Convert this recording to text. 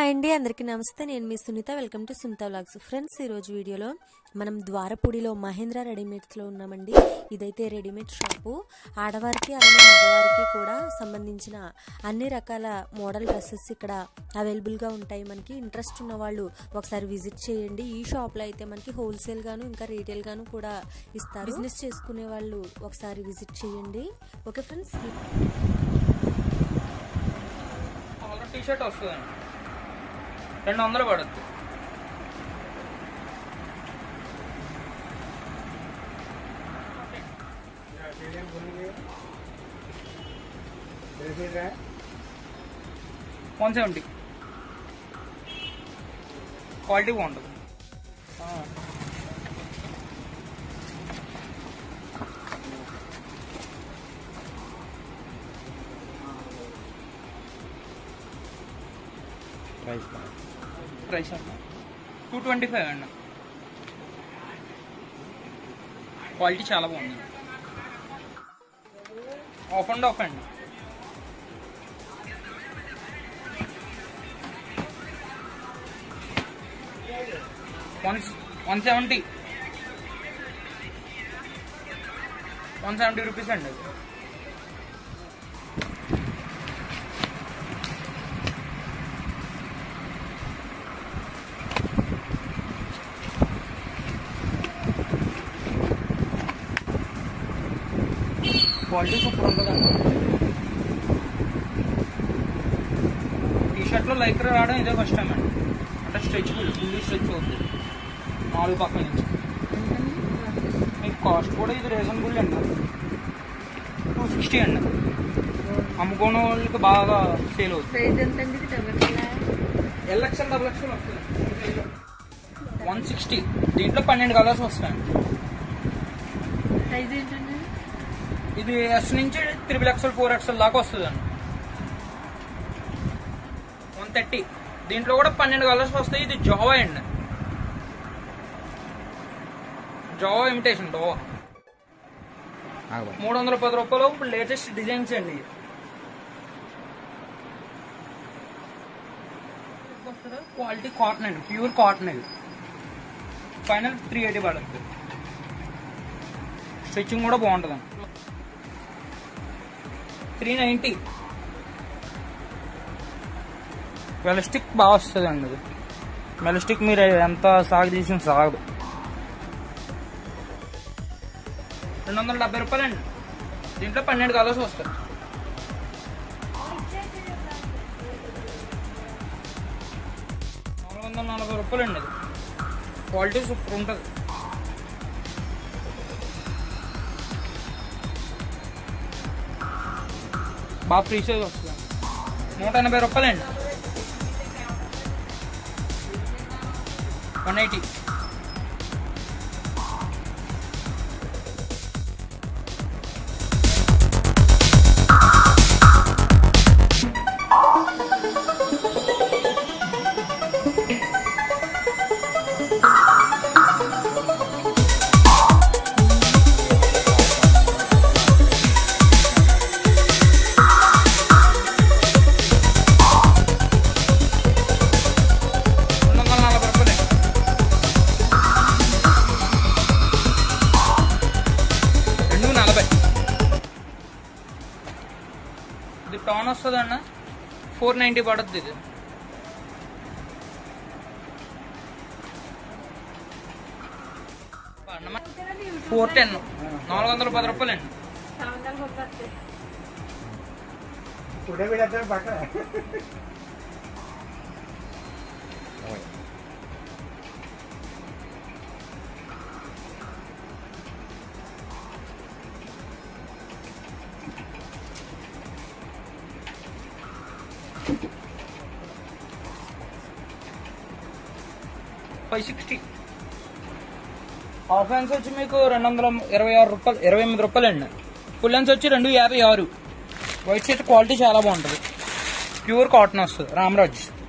Hi అండి అందరికీ నమస్తే నేను మీ Sunitha welcome to Sunitha vlogs friends ఈరోజు వీడియోలో మనం ద్వారపూడిలో మహేంద్ర రెడీమేడ్స్లో ఉన్నామండి ఇదైతే రెడీమేడ్ షాపు ఆడవారికి అలానే మగవారికి కూడా సంబంధించిన అన్ని రకాల మోడల్ డ్రెస్సెస్ ఇక్కడ అవైలబుల్గా ఉంటాయి మనకి ఇంట్రెస్ట్ ఉన్న వాళ్ళు ఒకసారి విజిట్ చేయండి ఈ షాప్లో అయితే మనకి హోల్సేల్ గాను ఇంకా రీటైల్ గాను కూడా ఇస్తారు బిజినెస్ చేసుకునే వాళ్ళు ఒకసారి విజిట్ చేయండి okay friends collar T shirt వస్తుందండి రెండు వందలు పడుద్ది వన్ సెవెంటీ క్వాలిటీ బాగుంటుంది ఆ. ప్రైస్ అండి టూ ట్వంటీ ఫైవ్ అండి క్వాలిటీ చాలా బాగుంది ఆఫ్ అండ్ ఆఫ్ అండి one one seventy one seventy rupees అండి అది క్వాలిటీ సూపర్ ఉంటుందండి టీ షర్ట్లో లైక్ర రావడం ఇదే ఫస్ట్ టైం అండి అంటే స్ట్రెచ్బుల్ ఫుల్లీ స్ట్రెచ్ అవుతుంది నాలుగు పక్కల నుంచి మీకు కాస్ట్ కూడా ఇది రీజనబుల్ అండి టూ సిక్స్టీ అండి అమ్ముకోని వాళ్ళకి బాగా సేల్ అవుతుంది ప్రైస్ ఎంత అండి ఇది డబల్ ఎల్ఎక్స్ఎల్ డబుల్ ఎక్స్ఎల్ వస్తుంది వన్ సిక్స్టీ దీంట్లో పన్నెండు కలర్స్ వస్తాయండి సైజ్ ఏంటండి ఇది ఎస్ నుంచి త్రిబుల్ ఎక్స్ఎల్ ఫోర్ ఎక్స్ఎల్ దాకా వస్తుందండి వన్ థర్టీ దీంట్లో కూడా పన్నెండు కలర్స్ వస్తాయి ఇది జోవా అండి జోవా ఇమిటేషన్ డోవా మూడు వందల పది రూపాయలు ఇప్పుడు లేటెస్ట్ డిజైన్స్ అండి ఇవి. క్వాలిటీ కాటన్ అండి ప్యూర్ కాటన్ ఇది ఫైనల్ త్రీ ఎయిటీ పడుతుంది స్టిచ్చింగ్ కూడా బాగుంటుందండి త్రీ నైంటీ మెలస్టిక్ బాగా వస్తుంది అండి ఇది మెలస్టిక్ మీరు ఎంత సాగు తీసిన సాగదు రెండు వందల డెబ్బై రూపాయలు అండి దీంట్లో పన్నెండు కలర్స్ వస్తాయి నాలుగు వందల నలభై రూపాయలు అండి ఇది క్వాలిటీ సూపర్ ఉంటుంది బాగా ఫ్రీ సైజ్ వస్తుంది నూట ఎనభై రూపాయలండి వన్ ఎయిటీ రెండు వందల నలభై రూపాయలు రెండు నలభై ఇది టౌన్ వస్తుంది అన్న ఫోర్ నైంటీ పడుతుంది ఇది ఫోర్ టెన్ నాలుగు వందల పది రూపాయలు అండి पुढे वेळाचा पाठवा ఫైవ్ సిక్స్టీ హాఫ్ హ్యాండ్స్ వచ్చి మీకు రెండు వందల ఇరవై ఆరు రూపాయలు ఇరవై ఎనిమిది రూపాయలు అండి ఫుల్ హ్యాండ్స్ వచ్చి రెండు యాభై ఆరు వైట్ షర్ట్ క్వాలిటీ చాలా బాగుంటుంది ప్యూర్ కాటన్ వస్తుంది రామరాజ్